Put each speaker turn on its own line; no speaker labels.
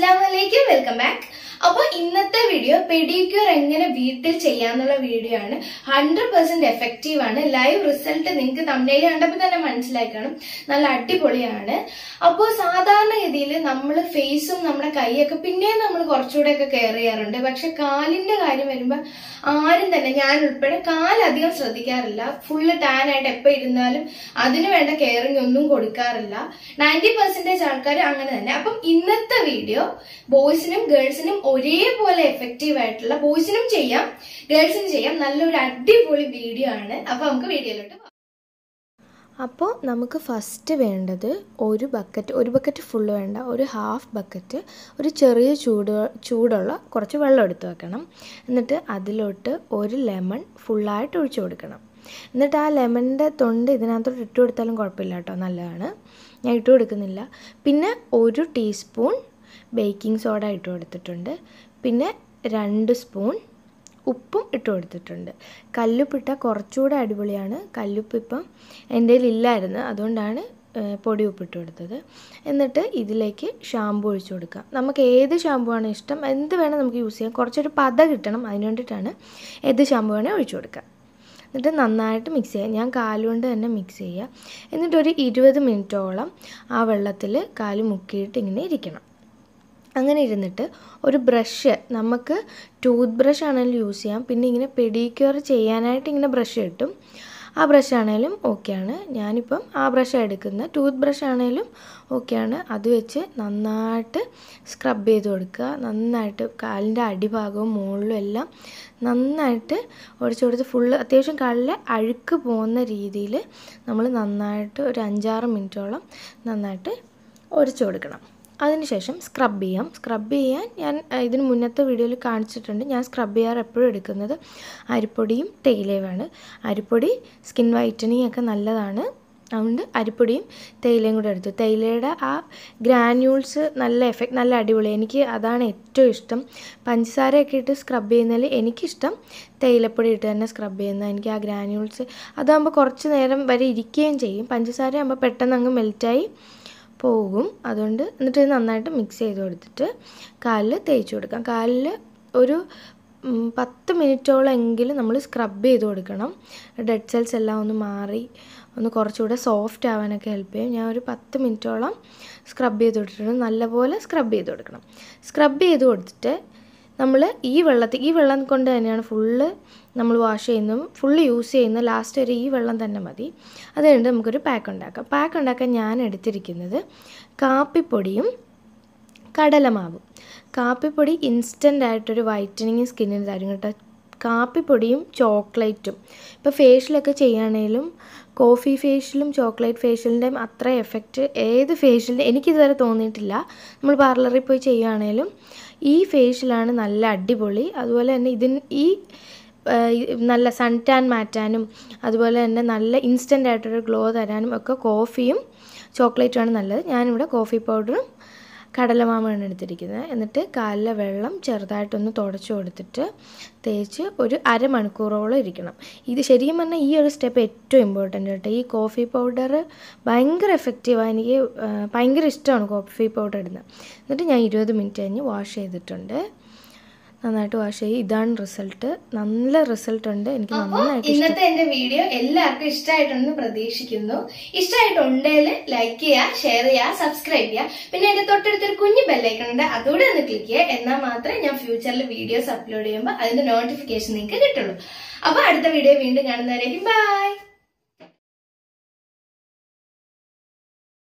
അസ്ലാമലൈക്കും welcome back അപ്പോൾ ഇന്നത്തെ video pedicure എങ്ങനെ വീട്ടിൽ ചെയ്യാന്നുള്ള വീഡിയോ ആണ് ഹൺഡ്രഡ് പെർസെന്റ് എഫക്റ്റീവ് ആണ് ലൈവ് റിസൾട്ട് നിങ്ങൾക്ക് തമിഴിൽ കണ്ടപ്പോൾ തന്നെ മനസ്സിലായി കാണും നല്ല അടിപൊളിയാണ് അപ്പോൾ സാധാരണഗതിയിൽ നമ്മൾ ഫേസും നമ്മുടെ കൈയൊക്കെ പിന്നെയും നമ്മൾ കുറച്ചുകൂടെ ഒക്കെ കെയർ ചെയ്യാറുണ്ട് പക്ഷെ കാലിന്റെ കാര്യം വരുമ്പോൾ ആരും തന്നെ ഞാൻ ഉൾപ്പെടെ കാലധികം ശ്രദ്ധിക്കാറില്ല ഫുള്ള് ടാൻ ആയിട്ട് എപ്പോൾ ഇരുന്നാലും അതിന് വേണ്ട കെയറിങ് ഒന്നും കൊടുക്കാറില്ല നയൻറ്റി പെർസെന്റേജ് ആൾക്കാർ അങ്ങനെ തന്നെ അപ്പം ഇന്നത്തെ വീഡിയോ ബോയ്സിനും ഗേൾസിനും ഒരേപോലെ എഫക്റ്റീവ് ആയിട്ടുള്ള ബോയ്സിനും ചെയ്യാം ഗേൾസിനും ചെയ്യാം നല്ലൊരു അടിപൊളി വീഡിയോ ആണ് അപ്പൊ നമുക്ക് വീഡിയോയിലോട്ട് പോകാം
അപ്പോൾ നമുക്ക് ഫസ്റ്റ് വേണ്ടത് ഒരു ബക്കറ്റ് ഒരു ബക്കറ്റ് ഫുള്ള് വേണ്ട ഒരു ഹാഫ് ബക്കറ്റ് ഒരു ചെറിയ ചൂട് ചൂടുള്ള കുറച്ച് വെള്ളം എടുത്ത് വെക്കണം എന്നിട്ട് അതിലോട്ട് ഒരു ലെമൺ ഫുള്ളായിട്ട് ഒഴിച്ചു കൊടുക്കണം എന്നിട്ട് ആ ലെമണിൻ്റെ തൊണ്ട് ഇതിനകത്തോട്ട് ഇട്ട് കൊടുത്താലും കുഴപ്പമില്ല കേട്ടോ നല്ലതാണ് ഞാൻ ഇട്ട് കൊടുക്കുന്നില്ല പിന്നെ ഒരു ടീസ്പൂൺ ബേക്കിംഗ് സോഡ ഇട്ട് കൊടുത്തിട്ടുണ്ട് പിന്നെ രണ്ട് സ്പൂൺ ഉപ്പും ഇട്ട് കൊടുത്തിട്ടുണ്ട് കല്ലുപ്പിട്ട കുറച്ചുകൂടെ അടിപൊളിയാണ് കല്ലുപ്പ് ഇപ്പം എൻ്റെ കയ്യിൽ ഇല്ലായിരുന്നു അതുകൊണ്ടാണ് ഏഹ്, പൊടി ഉപ്പിട്ട് കൊടുത്തത് എന്നിട്ട് ഇതിലേക്ക് ഷാമ്പു ഒഴിച്ചു കൊടുക്കാം നമുക്ക് ഏത് ഷാമ്പു ആണ് ഇഷ്ടം എന്ത് വേണം നമുക്ക് യൂസ് ചെയ്യാം കുറച്ചൊരു പത കിട്ടണം അതിന് വേണ്ടിയിട്ടാണ് ഏത് ഷാമ്പു വേണേൽ ഒഴിച്ചു കൊടുക്കാം എന്നിട്ട് നന്നായിട്ട് മിക്സ് ചെയ്യുക ഞാൻ കാലുകൊണ്ട് തന്നെ മിക്സ് ചെയ്യുക എന്നിട്ട് ഒരു ഇരുപത് മിനിറ്റോളം ആ വെള്ളത്തിൽ കാല് മുക്കിയിട്ട് ഇങ്ങനെ ഇരിക്കണം അങ്ങനെ ഇരുന്നിട്ട് ഒരു ബ്രഷ് നമുക്ക് ടൂത്ത് ബ്രഷ് ആണെങ്കിലും യൂസ് ചെയ്യാം പിന്നെ ഇങ്ങനെ പെഡിക്യൂർ ചെയ്യാനായിട്ട് ഇങ്ങനെ ബ്രഷ് കിട്ടും ആ ബ്രഷ് ആണെങ്കിലും ഓക്കെയാണ് ഞാനിപ്പം ആ ബ്രഷ് എടുക്കുന്നത് ടൂത്ത് ബ്രഷ് ആണെങ്കിലും ഓക്കെയാണ് അത് വെച്ച് നന്നായിട്ട് സ്ക്രബ് ചെയ്ത് കൊടുക്കുക നന്നായിട്ട് കാലിൻ്റെ അടിഭാഗവും മുകളിലും എല്ലാം നന്നായിട്ട് ഒടിച്ചു കൊടുത്ത് ഫുള്ള് അത്യാവശ്യം കാലിലെ അഴുക്ക് പോകുന്ന രീതിയിൽ നമ്മൾ നന്നായിട്ട് ഒരു അഞ്ചാറ് മിനിറ്റോളം നന്നായിട്ട് ഒടിച്ചു കൊടുക്കണം അതിനുശേഷം സ്ക്രബ് ചെയ്യാം സ്ക്രബ് ചെയ്യാൻ ഞാൻ അഹ്, ഇതിന് മുന്നത്തെ വീഡിയോയിൽ കാണിച്ചിട്ടുണ്ട് ഞാൻ സ്ക്രബ് ചെയ്യാറ് എപ്പോഴും എടുക്കുന്നത് അരിപ്പൊടിയും തേയിലയുമാണ് അരിപ്പൊടി സ്കിൻ വൈറ്റനിങ് ഒക്കെ നല്ലതാണ് അതുകൊണ്ട് അരിപ്പൊടിയും തേയിലയും കൂടെ എടുത്തു തേയിലയുടെ ആ ഗ്രാന്യൂൾസ് നല്ല എഫക്റ്റ് നല്ല അടിപൊളി എനിക്ക് അതാണ് ഏറ്റവും ഇഷ്ടം പഞ്ചസാരയൊക്കെ ഇട്ട് സ്ക്രബ് ചെയ്യുന്നതിൽ എനിക്കിഷ്ടം തേയിലപ്പൊടി ഇട്ട് തന്നെ സ്ക്രബ് ചെയ്യുന്നത് എനിക്ക് ആ ഗ്രാന്യൂൾസ് അതാകുമ്പോൾ കുറച്ച് നേരം വരെ ഇരിക്കുകയും ചെയ്യും പഞ്ചസാര ആകുമ്പോൾ പെട്ടെന്ന് അങ്ങ് മെൽറ്റായി പോകും അതുകൊണ്ട് എന്നിട്ട് ഇത് നന്നായിട്ട് മിക്സ് ചെയ്ത് കൊടുത്തിട്ട് കാലിൽ തേച്ച് കൊടുക്കാം കാലിൽ ഒരു ഉം, പത്ത് മിനിറ്റോളം എങ്കിലും നമ്മൾ സ്ക്രബ് ചെയ്ത് കൊടുക്കണം ഡെഡ് സെൽസ് എല്ലാം ഒന്ന് മാറി ഒന്ന് കുറച്ചുകൂടെ സോഫ്റ്റ് ആവാനൊക്കെ ഹെൽപ്പ് ചെയ്യും ഞാൻ ഒരു പത്ത് മിനിറ്റോളം സ്ക്രബ് ചെയ്ത് കൊടുത്തിട്ടുണ്ട് നല്ലപോലെ സ്ക്രബ് ചെയ്ത് കൊടുക്കണം സ്ക്രബ് ചെയ്ത് കൊടുത്തിട്ട് നമ്മൾ ഈ വെള്ളത്തിൽ ഈ വെള്ളം കൊണ്ട് തന്നെയാണ് ഫുള്ള് നമ്മൾ വാഷ് ചെയ്യുന്നതും ഫുള്ള് യൂസ് ചെയ്യുന്ന ലാസ്റ്റ് വരെ ഈ വെള്ളം തന്നെ മതി അത് കഴിഞ്ഞിട്ട് നമുക്കൊരു പാക്ക് ഉണ്ടാക്കാം പാക്ക് ഉണ്ടാക്കാൻ ഞാൻ എടുത്തിരിക്കുന്നത് കാപ്പിപ്പൊടിയും കടലമാവും കാപ്പിപ്പൊടി ഇൻസ്റ്റൻ്റ് ആയിട്ടൊരു വൈറ്റനിങ് സ്കിന്നിന് തരും കേട്ടോ കാപ്പിപ്പൊടിയും ചോക്ലേറ്റും ഇപ്പോൾ ഫേഷ്യലൊക്കെ ചെയ്യുകയാണെങ്കിലും കോഫി ഫേഷ്യലും ചോക്ലേറ്റ് ഫേഷ്യലിൻ്റെയും അത്ര എഫക്റ്റ് ഏത് ഫേഷ്യലിൻ്റെ എനിക്കിതുവരെ തോന്നിയിട്ടില്ല നമ്മൾ പാർലറിൽ പോയി ചെയ്യുകയാണെങ്കിലും ഈ ഫേഷ്യലാണ് നല്ല അടിപൊളി അതുപോലെ തന്നെ ഇതിന് ഈ ഏഹ് ഈ നല്ല സൺ ടാൻ മാറ്റാനും അതുപോലെ തന്നെ നല്ല ഇൻസ്റ്റൻ്റ് ആയിട്ടൊരു ഗ്ലോ തരാനും ഒക്കെ കോഫിയും ചോക്ലേറ്റുമാണ് നല്ലത് ഞാനിവിടെ കോഫി പൗഡറും കടലമാവാണ് എടുത്തിരിക്കുന്നത് എന്നിട്ട് കാലിലെ വെള്ളം ചെറുതായിട്ടൊന്ന് തുടച്ചു കൊടുത്തിട്ട് തേച്ച് ഒരു അരമണിക്കൂറോളം ഇരിക്കണം ഇത് ശരിക്കും പറഞ്ഞാൽ ഈ ഒരു സ്റ്റെപ്പ് ഏറ്റവും ഇമ്പോർട്ടൻ്റ് കേട്ടോ ഈ കോഫി പൗഡർ ഭയങ്കര എഫക്റ്റീവാണ് എനിക്ക് ആ, ഭയങ്കര ഇഷ്ടമാണ് കോഫി പൗഡർ ഇടുന്നത് എന്നിട്ട് ഞാൻ ഇരുപത് മിനിറ്റ് കഴിഞ്ഞ് വാഷ് ചെയ്തിട്ടുണ്ട് നന്നായിട്ട് വാഷ് ചെയ്യും ഇതാണ് റിസൾട്ട് നല്ല റിസൾട്ട് ഉണ്ട് എനിക്ക്
അപ്പൊ
നന്നായിട്ട്
ഇന്നത്തെ എന്റെ വീഡിയോ എല്ലാവർക്കും ഇഷ്ടമായിട്ടുണ്ടെന്ന് പ്രതീക്ഷിക്കുന്നു ഇഷ്ടമായിട്ടുണ്ടെങ്കിൽ ലൈക്ക് ചെയ്യുക ഷെയർ ചെയ്യുക സബ്സ്ക്രൈബ് ചെയ്യുക പിന്നെ എന്റെ തൊട്ടടുത്തൊരു കുഞ്ഞു ബെല്ലൈക്കൺ ഉണ്ട് അതുകൂടെ ഒന്ന് ക്ലിക്ക് ചെയ്യുക എന്നാൽ മാത്രമേ ഞാൻ ഫ്യൂച്ചറിൽ വീഡിയോസ് അപ്ലോഡ് ചെയ്യുമ്പോൾ അതിന്റെ നോട്ടിഫിക്കേഷൻ നിങ്ങൾക്ക് കിട്ടുള്ളൂ അപ്പൊ അടുത്ത വീഡിയോ വീണ്ടും കാണുന്നവരേക്കും ബൈ